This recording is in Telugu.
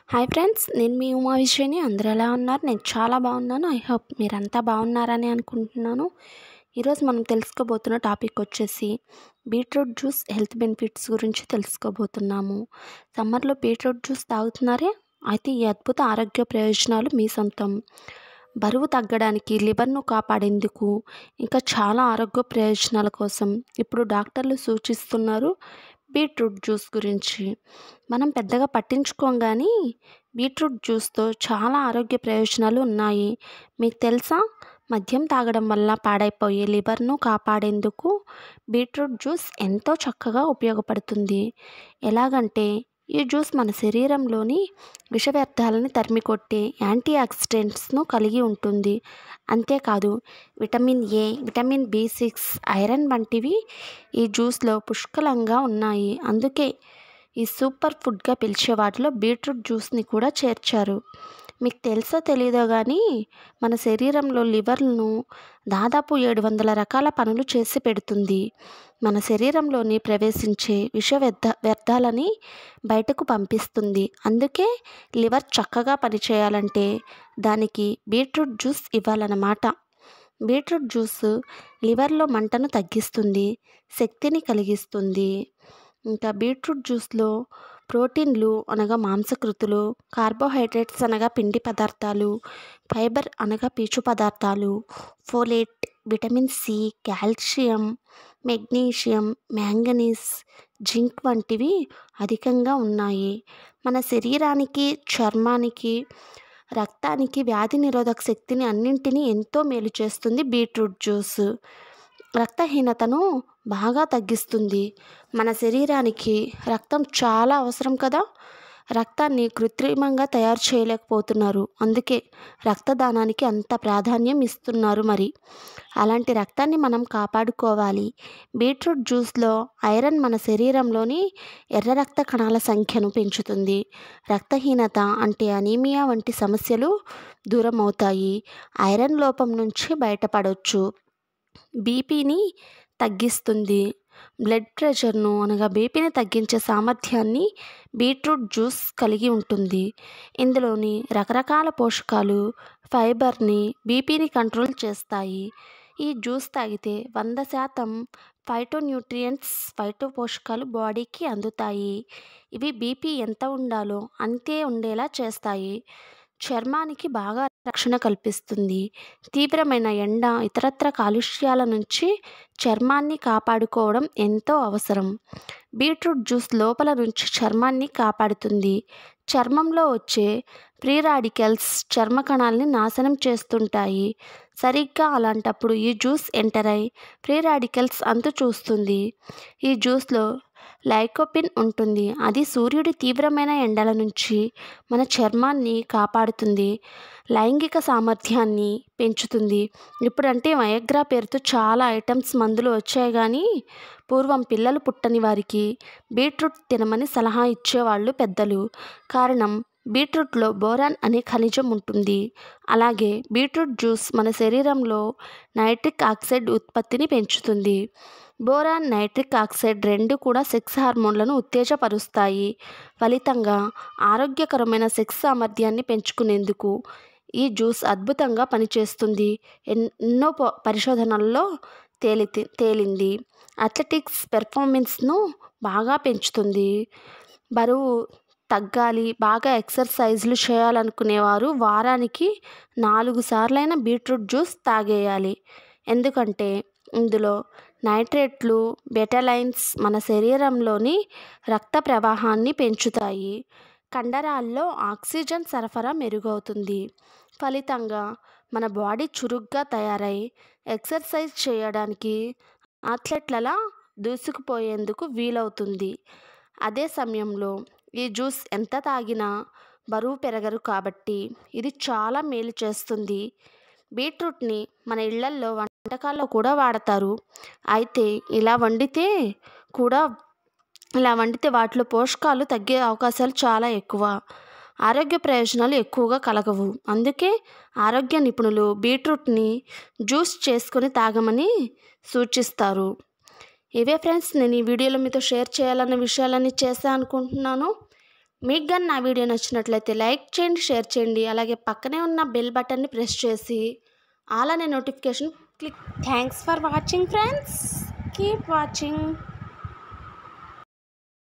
హాయ్ ఫ్రెండ్స్ నేను మీ ఉమా విశ్వని అందరూ ఎలా ఉన్నారు నేను చాలా బాగున్నాను ఐ హోప్ మీరంతా బాగున్నారని అనుకుంటున్నాను ఈరోజు మనం తెలుసుకోబోతున్న టాపిక్ వచ్చేసి బీట్రూట్ జ్యూస్ హెల్త్ బెనిఫిట్స్ గురించి తెలుసుకోబోతున్నాము సమ్మర్లో బీట్రూట్ జ్యూస్ తాగుతున్నారే అయితే ఈ అద్భుత ఆరోగ్య ప్రయోజనాలు మీ సొంతం బరువు తగ్గడానికి లివర్ను కాపాడేందుకు ఇంకా చాలా ఆరోగ్య ప్రయోజనాల కోసం ఇప్పుడు డాక్టర్లు సూచిస్తున్నారు బీట్రూట్ జ్యూస్ గురించి మనం పెద్దగా పట్టించుకోం కానీ బీట్రూట్ జ్యూస్తో చాలా ఆరోగ్య ప్రయోజనాలు ఉన్నాయి మీకు తెలుసా మద్యం తాగడం వల్ల పాడైపోయే లివర్ను కాపాడేందుకు బీట్రూట్ జ్యూస్ ఎంతో చక్కగా ఉపయోగపడుతుంది ఎలాగంటే ఈ జ్యూస్ మన శరీరంలోని విష వ్యర్థాలను తరిమికొట్టే యాంటీ ఆక్సిడెంట్స్ను కలిగి ఉంటుంది అంతేకాదు vitamin A vitamin B six iron వంటివి ఈ జ్యూస్లో పుష్కలంగా ఉన్నాయి అందుకే ఈ సూపర్ ఫుడ్గా పిలిచే వాటిలో బీట్రూట్ జ్యూస్ని కూడా చేర్చారు మీకు తెలుసో తెలీదో కానీ మన శరీరంలో లివర్ను దాదాపు ఏడు వందల రకాల పనులు చేసి పెడుతుంది మన శరీరంలోని ప్రవేశించే విష వ్యర్థ వ్యర్థాలని బయటకు పంపిస్తుంది అందుకే లివర్ చక్కగా పనిచేయాలంటే దానికి బీట్రూట్ జ్యూస్ ఇవ్వాలన్నమాట బీట్రూట్ జ్యూస్ లివర్లో మంటను తగ్గిస్తుంది శక్తిని కలిగిస్తుంది ఇంకా బీట్రూట్ జ్యూస్లో ప్రోటీన్లు అనగా మాంసకృతులు కార్బోహైడ్రేట్స్ అనగా పిండి పదార్థాలు ఫైబర్ అనగా పీచు పదార్థాలు folate vitamin C calcium magnesium manganese zinc వంటివి అధికంగా ఉన్నాయి మన శరీరానికి చర్మానికి రక్తానికి వ్యాధి నిరోధక శక్తిని అన్నింటినీ ఎంతో మేలు చేస్తుంది బీట్రూట్ జ్యూస్ రక్తహీనతను బాగా తగ్గిస్తుంది మన శరీరానికి రక్తం చాలా అవసరం కదా రక్తాన్ని కృత్రిమంగా తయారు చేయలేకపోతున్నారు అందుకే రక్తదానానికి అంత ప్రాధాన్యం ఇస్తున్నారు మరి అలాంటి రక్తాన్ని మనం కాపాడుకోవాలి బీట్రూట్ జ్యూస్లో ఐరన్ మన శరీరంలోని ఎర్ర రక్త కణాల సంఖ్యను పెంచుతుంది రక్తహీనత అంటే అనీమియా వంటి సమస్యలు దూరం అవుతాయి ఐరన్ లోపం నుంచి బయటపడవచ్చు బీపీని తగ్గిస్తుంది బ్లడ్ ప్రెషర్ను అనగా బీపీని తగ్గించే సామర్థ్యాన్ని బీట్రూట్ జ్యూస్ కలిగి ఉంటుంది ఇందులోని రకరకాల పోషకాలు ఫైబర్ని బీపీని కంట్రోల్ చేస్తాయి ఈ జ్యూస్ తాగితే వంద శాతం ఫైటోన్యూట్రియంట్స్ ఫైటో పోషకాలు బాడీకి అందుతాయి ఇవి బీపీ ఎంత ఉండాలో అంతే ఉండేలా చేస్తాయి చర్మానికి బాగా రక్షణ కల్పిస్తుంది తీవ్రమైన ఎండ ఇతరత్ర కాలుష్యాల నుంచి చర్మాన్ని కాపాడుకోవడం ఎంతో అవసరం బీట్రూట్ జ్యూస్ లోపల నుంచి చర్మాన్ని కాపాడుతుంది చర్మంలో వచ్చే ప్రీ రాడికల్స్ చర్మ కణాలని నాశనం చేస్తుంటాయి సరిగ్గా అలాంటప్పుడు ఈ జ్యూస్ ఎంటర్ అయి ప్రీ రాడికల్స్ అంతు చూస్తుంది ఈ జ్యూస్లో లైకోపిన్ ఉంటుంది అది సూర్యుడి తీవ్రమైన ఎండల నుంచి మన చర్మాన్ని కాపాడుతుంది లైంగిక సామర్థ్యాన్ని పెంచుతుంది ఇప్పుడంటే వయగ్రా పేరుతో చాలా ఐటమ్స్ మందులు వచ్చాయి కానీ పూర్వం పిల్లలు పుట్టని వారికి బీట్రూట్ తినమని సలహా ఇచ్చేవాళ్ళు పెద్దలు కారణం బీట్రూట్లో బోరాన్ అనే ఖనిజం ఉంటుంది అలాగే బీట్రూట్ జ్యూస్ మన శరీరంలో నైట్రిక్ ఆక్సైడ్ ఉత్పత్తిని పెంచుతుంది బోరాన్ నైట్రిక్ ఆక్సైడ్ రెండు కూడా సెక్స్ హార్మోన్లను ఉత్తేజపరుస్తాయి ఫలితంగా ఆరోగ్యకరమైన సెక్స్ సామర్థ్యాన్ని పెంచుకునేందుకు ఈ జ్యూస్ అద్భుతంగా పనిచేస్తుంది ఎన్నో పరిశోధనల్లో తేలి తేలింది అథ్లెటిక్స్ పెర్ఫార్మెన్స్ను బాగా పెంచుతుంది బరువు తగ్గాలి బాగా ఎక్సర్సైజ్లు చేయాలనుకునేవారు వారానికి నాలుగు సార్లైన బీట్రూట్ జ్యూస్ తాగేయాలి ఎందుకంటే ఇందులో నైట్రేట్లు బెటలైన్స్ మన శరీరంలోని రక్త ప్రవాహాన్ని పెంచుతాయి కండరాల్లో ఆక్సిజన్ సరఫరా మెరుగవుతుంది ఫలితంగా మన బాడీ చురుగ్గా తయారై ఎక్సర్సైజ్ చేయడానికి అథ్లెట్లలా దూసుకుపోయేందుకు వీలవుతుంది అదే సమయంలో ఈ జ్యూస్ ఎంత తాగినా బరువు పెరగరు కాబట్టి ఇది చాలా మేలు చేస్తుంది బీట్రూట్ని మన ఇళ్లల్లో వంటకాల్లో కూడా వాడతారు అయితే ఇలా వండితే కూడా ఇలా వండితే వాటిలో పోషకాలు తగ్గే అవకాశాలు చాలా ఎక్కువ ఆరోగ్య ప్రయోజనాలు ఎక్కువగా కలగవు అందుకే ఆరోగ్య నిపుణులు బీట్రూట్ని జ్యూస్ చేసుకొని తాగమని సూచిస్తారు ఇవే ఫ్రెండ్స్ నేను ఈ వీడియోలో మీతో షేర్ చేయాలన్న విషయాలన్నీ చేసా అనుకుంటున్నాను మీకు కానీ నా వీడియో నచ్చినట్లయితే లైక్ చేయండి షేర్ చేయండి అలాగే పక్కనే ఉన్న బెల్ బటన్ని ప్రెస్ చేసి ఆల్ అనే notification click thanks for watching friends keep watching